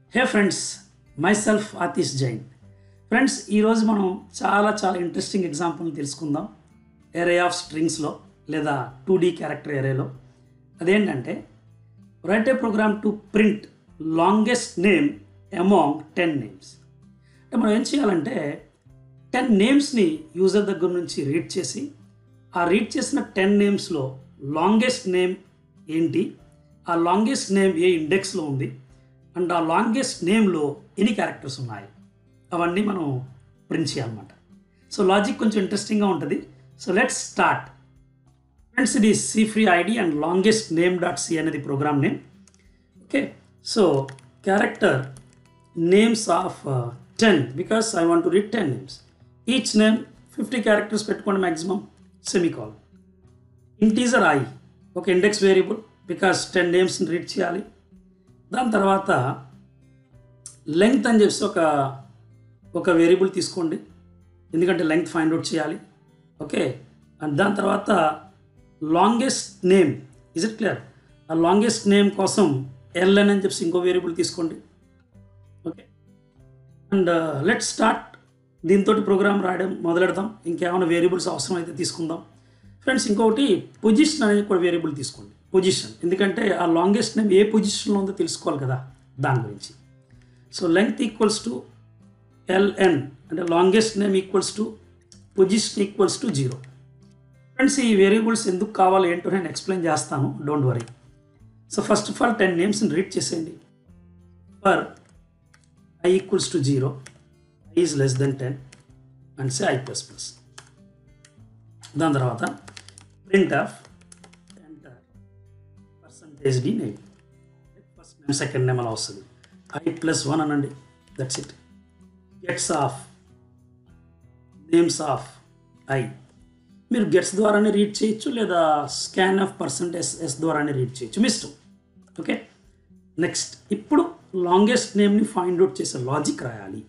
హే friends myself Atish Jain friends ఈరోజు మనం చాలా చాలా ఇంట్రెస్టింగ్ ఎగ్జాంపుల్ తెలుసుకుందాం ఎరే ఆఫ్ స్ట్రింగ్స్లో లేదా టూ డీ క్యారెక్టర్ ఎరేలో అదేంటంటే write a program to print longest name among ten names అంటే మనం ఏం చేయాలంటే టెన్ నేమ్స్ని యూజర్ దగ్గర నుంచి రీడ్ చేసి ఆ రీడ్ చేసిన టెన్ నేమ్స్లో లాంగెస్ట్ నేమ్ ఏంటి ఆ లాంగెస్ట్ నేమ్ ఏ ఇండెక్స్లో ఉంది అండ్ ఆ లాంగెస్ట్ నేమ్లో ఎన్ని క్యారెక్టర్స్ ఉన్నాయి అవన్నీ మనం ప్రింట్ చేయాలన్నమాట సో లాజిక్ కొంచెం ఇంట్రెస్టింగ్గా ఉంటుంది సో లెట్స్ స్టార్ట్ ఫ్రెండ్స్ ఇది C free ID and longest name dot C అనేది program name okay so character names of ten because I want to read ten names each name fifty characters పెట్టుకోండి maximum semicolon integer I ఒక index variable because ten నేమ్స్ని read చేయాలి దాని తర్వాత length అని చెప్పి ఒక ఒక వేరియబుల్ తీసుకోండి ఎందుకంటే లెంగ్త్ ఫైండ్ అవుట్ చేయాలి ఓకే అండ్ దాని తర్వాత longest name is it clear ఆ లాంగెస్ట్ నేమ్ కోసం ఎల్ఎన్ అని చెప్పి ఇంకో వేరియబుల్ తీసుకోండి ఓకే అండ్ లెట్ స్టార్ట్ దీంతో ప్రోగ్రామ్ రాయడం మొదలెడదాం ఇంకేమైనా వేరియబుల్స్ అవసరం అయితే తీసుకుందాం ఫ్రెండ్స్ ఇంకొకటి పొజిషన్ అనేది కూడా వేరియబుల్ తీసుకోండి పొజిషన్ ఎందుకంటే ఆ లాంగెస్ట్ నేమ్ ఏ పొజిషన్లో ఉందో తెలుసుకోవాలి కదా దాని గురించి so length equals to LN అంటే longest name equals to position equals to zero friends ఈ వేరియబుల్స్ ఎందుకు కావాలి ఏంటో నేను ఎక్స్ప్లెయిన్ చేస్తాను don't worry so first of all ten నేమ్స్ని రీడ్ చేసేయండి for I equals to zero I is less than ten and say I plus plus దాని తర్వాత printf enter percentage D name first name second name అలా వస్తుంది I plus one అనండి that's it gets of names of I మీరు gets ద్వారానే read చేయొచ్చు లేదా scanf percentage S ద్వారానే రీడ్ చేయొచ్చు మీ ఇష్టం ఓకే నెక్స్ట్ ఇప్పుడు లాంగెస్ట్ నేమ్ని ఫైండ్ అవుట్ చేసే లాజిక్ రాయాలి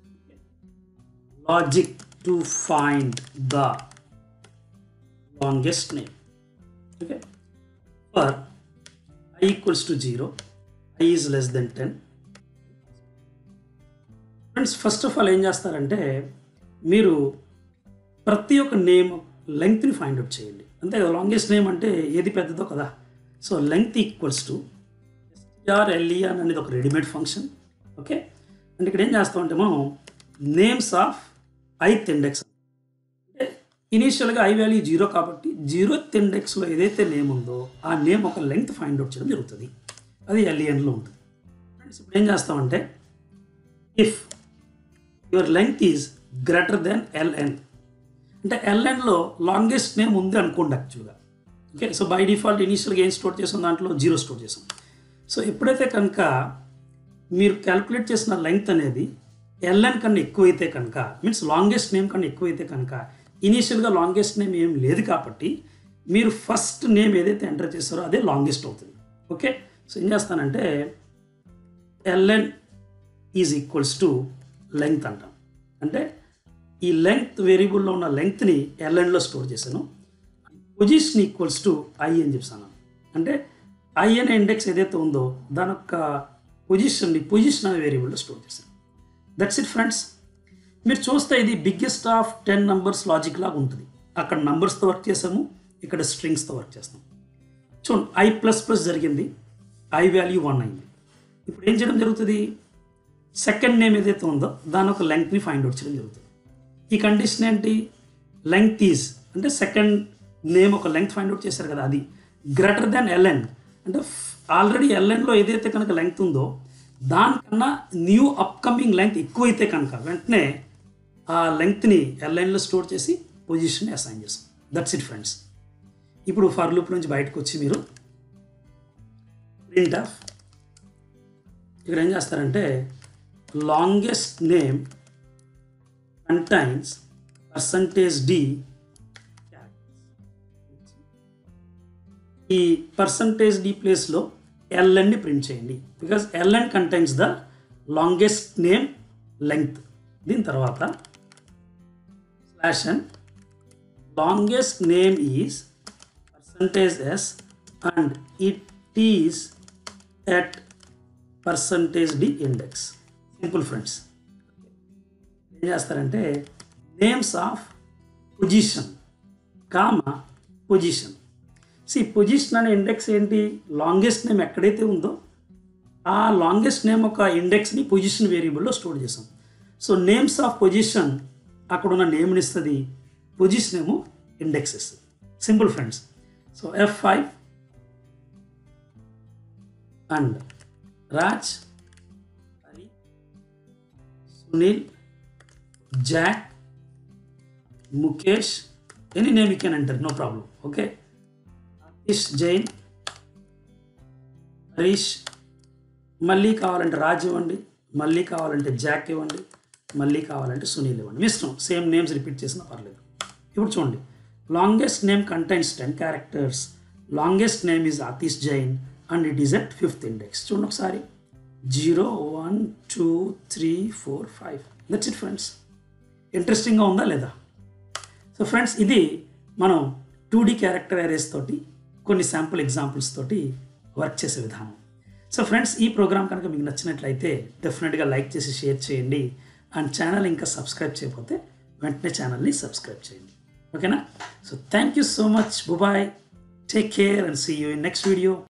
logic to find the longest name okay for I equals to zero I is less than ten friends first of all ఏం చేస్తారంటే మీరు ప్రతి ఒక్క నేమ్ లెంగ్త్ని ఫైండ్ అవుట్ చేయండి అంతే కదా లాంగెస్ట్ నేమ్ అంటే ఏది పెద్దదో కదా so length equals to STR LEN అనేది ఒక రెడీమేడ్ ఫంక్షన్ ఓకే అంటే ఇక్కడ ఏం చేస్తామంటే మనం నేమ్స్ ఆఫ్ ఐత్ ఇండెక్స్ అంటే ఇనీషియల్గా ఐ వాల్యూ జీరో కాబట్టి జీరోత్ ఇండెక్స్లో ఏదైతే నేమ్ ఉందో ఆ నేమ్ ఒక లెంగ్త్ ఫైండ్ అవుట్ చేయడం జరుగుతుంది అది ఎల్ఈఎన్లో ఉంటుంది ఫ్రెండ్స్ ఇప్పుడు ఏం చేస్తామంటే if your length is greater than LN అంటే ఎల్ఎన్లో లాంగెస్ట్ నేమ్ ఉంది అనుకోండి యాక్చువల్గా ఓకే సో బై డిఫాల్ట్ ఇనీషియల్గా ఏం స్టోర్ చేసాం దాంట్లో జీరో స్టోర్ చేసాం సో ఎప్పుడైతే కనుక మీరు క్యాల్కులేట్ చేసిన లెంగ్త్ అనేది ఎల్ఎన్ కన్నా ఎక్కువైతే కనుక మీన్స్ లాంగెస్ట్ నేమ్ కన్నా ఎక్కువైతే కనుక ఇనీషియల్గా లాంగెస్ట్ నేమ్ ఏం లేదు కాబట్టి మీరు ఫస్ట్ నేమ్ ఏదైతే ఎంటర్ చేస్తారో అదే లాంగెస్ట్ అవుతుంది ఓకే సో ఏం చేస్తానంటే LN is equals to length అంటాం అంటే ఈ లెంగ్త్ వేరియబుల్లో ఉన్న లెంగ్త్ని ఎల్ఎన్లో స్టోర్ చేశాను పొజిషన్ ఈక్వల్స్ టు ఐ అని చెప్తాను అంటే ఐ అనే ఇండెక్స్ ఏదైతే ఉందో దాని యొక్క పొజిషన్ని పొజిషన్ అనే వేరియబుల్లో స్టోర్ చేశాను దట్స్ ఇట్ ఫ్రెండ్స్ మీరు చూస్తే ఇది biggest of ten numbers logic లాగా ఉంటుంది అక్కడ నంబర్స్తో వర్క్ చేసాము ఇక్కడ స్ట్రింగ్స్తో వర్క్ చేస్తాం చూడండి ఐ ప్లస్ ప్లస్ జరిగింది ఐ వాల్యూ వన్ అయింది ఇప్పుడు ఏం చేయడం జరుగుతుంది సెకండ్ నేమ్ ఏదైతే ఉందో దాని ఒక లెంగ్త్ని ఫైండ్ అవుట్ చేయడం జరుగుతుంది ఈ కండిషన్ ఏంటి లెంగ్త్ ఈజ్ అంటే సెకండ్ నేమ్ ఒక లెంగ్త్ ఫైండ్ అవుట్ చేశారు కదా అది గ్రేటర్ దాన్ ఎల్ఎన్ అంటే ఆల్రెడీ ఎల్ఎన్లో ఏదైతే కనుక లెంగ్త్ ఉందో దానికన్నా న్యూ అప్కమింగ్ లెంగ్త్ ఎక్కువైతే కనుక వెంటనే ఆ లెంగ్త్ని ఎల్ఎన్లో స్టోర్ చేసి పొజిషన్ అసైన్ చేస్తాం దట్స్ ఇట్ ఫ్రెండ్స్ ఇప్పుడు ఫర్ లూప్ నుంచి బయటకు వచ్చి మీరు ప్రింట్ ఆఫ్ ఇక్కడ ఏం చేస్తారంటే longest name contains percentage d ఈ పర్సంటేజ్ డి ప్లేస్లో ఎల్ఎన్ని ప్రింట్ చేయండి because LN contains the longest name length దీని తర్వాత slash and longest name is percentage S and it is at percentage D index simple friends ఏం చేస్తారంటే names of position comma position C position అనే index ఏంటి longest name ఎక్కడైతే ఉందో ఆ longest name ఒక ఇండెక్స్ని పొజిషన్ వేరియబుల్లో స్టోర్ చేసాం సో నేమ్స్ ఆఫ్ పొజిషన్ అక్కడ ఉన్న నేమ్ని ఇస్తుంది పొజిషన్ ఏమో ఇండెక్స్ ఇస్తుంది simple friends so F five and Raj Hari Sunil Jack Mukesh any name you can enter no problem okay Harish Jain Harish మళ్ళీ కావాలంటే రాజ్ ఇవ్వండి మళ్ళీ కావాలంటే జాక్ ఇవ్వండి మళ్ళీ కావాలంటే సునీల్ ఇవ్వండి మీ ఇష్టం సేమ్ నేమ్స్ రిపీట్ చేసినా పర్లేదు ఇప్పుడు చూడండి longest name contains ten characters longest name is Atish Jain and it is at fifth index చూడండి ఒకసారి zero one two three four five that's it friends ఇంట్రెస్టింగ్గా ఉందా లేదా సో ఫ్రెండ్స్ ఇది మనం టూ డీ క్యారెక్టర్ ఏరేస్ తోటి కొన్ని శాంపుల్ ఎగ్జాంపుల్స్ తోటి వర్క్ చేసే విధానం సో ఫ్రెండ్స్ ఈ ప్రోగ్రామ్ కనుక మీకు నచ్చినట్లయితే డెఫినెట్గా లైక్ చేసి షేర్ చేయండి అండ్ ఛానల్ ఇంకా సబ్స్క్రైబ్ చేయకపోతే వెంటనే ఛానల్ని సబ్స్క్రైబ్ చేయండి ఓకేనా so thank you so much bye bye take care and see you in next video